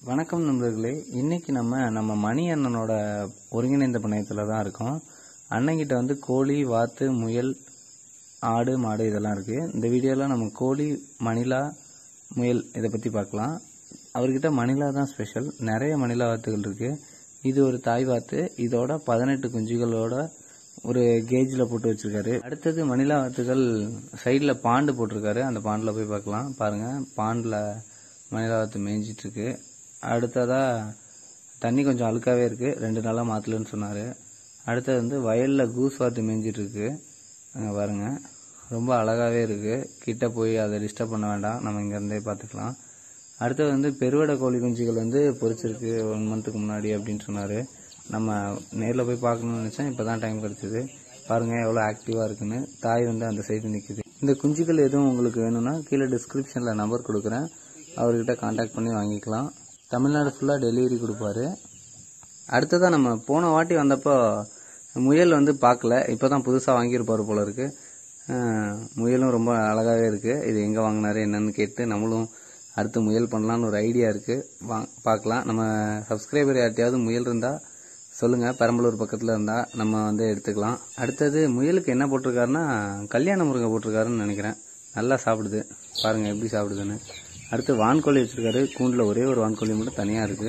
வணக்கம் நண்பர்களே இன்னைக்கு நம்ம நம்ம மணி அண்ணனோட ஒருங்கிணைந்த பண்ணையத்தில் தான் இருக்கோம் அண்ணன்கிட்ட வந்து கோழி வாத்து முயல் ஆடு மாடு இதெல்லாம் இருக்குது இந்த வீடியோவில் நம்ம கோழி மணிலா முயல் இதை பற்றி பார்க்கலாம் அவர்கிட்ட மணிலா தான் ஸ்பெஷல் நிறைய மணிலா வாத்துகள் இருக்குது இது ஒரு தாய் வாத்து இதோட பதினெட்டு குஞ்சுகளோட ஒரு கேஜில் போட்டு வச்சிருக்காரு அடுத்தது மணிலா வாத்துகள் சைடில் பாண்டு போட்டிருக்காரு அந்த பாண்டில் போய் பார்க்கலாம் பாருங்கள் பாண்டில் மணிலா வாத்து மேய்ஞ்சிட்டு இருக்கு அடுத்ததா தண்ணி கொஞ்சம் அழுக்காவே இருக்கு ரெண்டு நாளாக மாற்றலன்னு சொன்னார் அடுத்தது வந்து வயலில் கூஸ் வாத்து மேய்ஞ்சிட்டு இருக்கு அங்கே பாருங்க ரொம்ப அழகாவே இருக்கு கிட்ட போய் அதை டிஸ்டர்ப் பண்ண வேண்டாம் நம்ம இங்கேருந்தே பார்த்துக்கலாம் அடுத்தது வந்து பெருவடை கோழி குஞ்சுகள் வந்து பொரிச்சிருக்கு ஒன் மந்த்துக்கு முன்னாடி அப்படின்னு சொன்னார் நம்ம நேரில் போய் பார்க்கணும்னு நினச்சேன் இப்போ தான் டைம் கிடச்சிது பாருங்கள் எவ்வளோ ஆக்டிவாக இருக்குன்னு தாய் வந்து அந்த சைடு நிற்குது இந்த குஞ்சுகள் எதுவும் உங்களுக்கு வேணும்னா கீழே டிஸ்கிரிப்ஷனில் நம்பர் கொடுக்குறேன் அவர்கிட்ட காண்டாக்ட் பண்ணி வாங்கிக்கலாம் தமிழ்நாடு ஃபுல்லாக டெலிவரி கொடுப்பாரு அடுத்ததாக நம்ம போன வாட்டி வந்தப்போ முயல் வந்து பார்க்கல இப்போ தான் புதுசாக வாங்கியிருப்பார் போல இருக்கு அஹ், முயலும் ரொம்ப அழகாகவே இருக்குது இது எங்கே வாங்கினாரு என்னன்னு கேட்டு நம்மளும் அடுத்து முயல் பண்ணலான்னு ஒரு ஐடியா இருக்குது வா பார்க்கலாம் நம்ம சப்ஸ்கிரைபர் யார்ட்டையாவது முயல் இருந்தால் சொல்லுங்கள் பெரம்பலூர் பக்கத்தில் இருந்தால் நம்ம வந்து எடுத்துக்கலாம் அடுத்தது முயலுக்கு என்ன போட்டிருக்காருன்னா கல்யாண முருங்கை போட்டிருக்காருன்னு நினைக்கிறேன் நல்லா சாப்பிடுது பாருங்கள் எப்படி சாப்பிடுதுன்னு அடுத்து வான்கோழி வச்சுருக்காரு கூண்டில் ஒரே ஒரு வான்கோழி மட்டும் தனியாக இருக்குது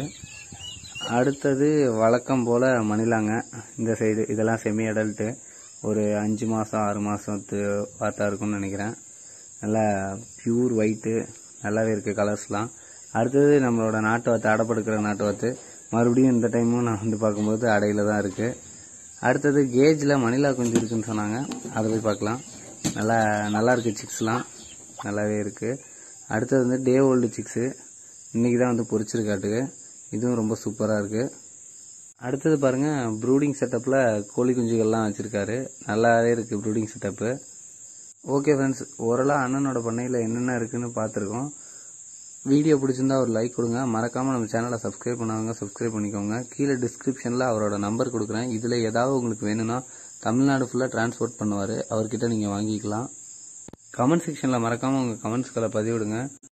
அடுத்தது வழக்கம் போல் மணிலாங்க இந்த சைடு இதெல்லாம் செமி அடல்ட்டு ஒரு அஞ்சு மாதம் ஆறு மாதத்து பார்த்தா இருக்கும்னு நினைக்கிறேன் நல்லா பியூர் ஒயிட்டு நல்லாவே இருக்குது கலர்ஸ்லாம் அடுத்தது நம்மளோட நாட்டு வாத்து அடைப்படுக்கிற நாட்டு வாத்து மறுபடியும் இந்த டைமும் நான் வந்து பார்க்கும்போது அடையில தான் இருக்குது அடுத்தது கேஜில் மணிலா குஞ்சு இருக்குன்னு சொன்னாங்க அதை போய் பார்க்கலாம் நல்லா நல்லா இருக்குது சிக்ஸ்லாம் நல்லாவே இருக்குது அடுத்தது வந்து டே ஓல்டு சிக்ஸு இன்றைக்கி தான் வந்து பொரிச்சிருக்காட்டுக்கு இதுவும் ரொம்ப சூப்பராக இருக்குது அடுத்தது பாருங்கள் ப்ரூடிங் செட்டப்பில் கோழி குஞ்சுகள்லாம் வச்சுருக்காரு நல்லாவே இருக்குது ப்ரூடிங் செட்டப்பு ஓகே ஃப்ரெண்ட்ஸ் ஓரளவு அண்ணனோட பண்ணையில் என்னென்ன இருக்குன்னு பார்த்துருக்கோம் வீடியோ பிடிச்சிருந்தா ஒரு லைக் கொடுங்க மறக்காமல் நம்ம சேனலை சப்ஸ்கிரைப் பண்ணாதவங்க சப்ஸ்கிரைப் பண்ணிக்கோங்க கீழே டிஸ்கிரிப்ஷனில் அவரோட நம்பர் கொடுக்குறேன் இதில் ஏதாவது உங்களுக்கு வேணும்னா தமிழ்நாடு ஃபுல்லாக டிரான்ஸ்போர்ட் பண்ணுவார் அவர்கிட்ட நீங்கள் வாங்கிக்கலாம் கமெண்ட் செக்ஷனில் மறக்காமல் உங்கள் கமெண்ட்ஸ்களை பதிவிடுங்க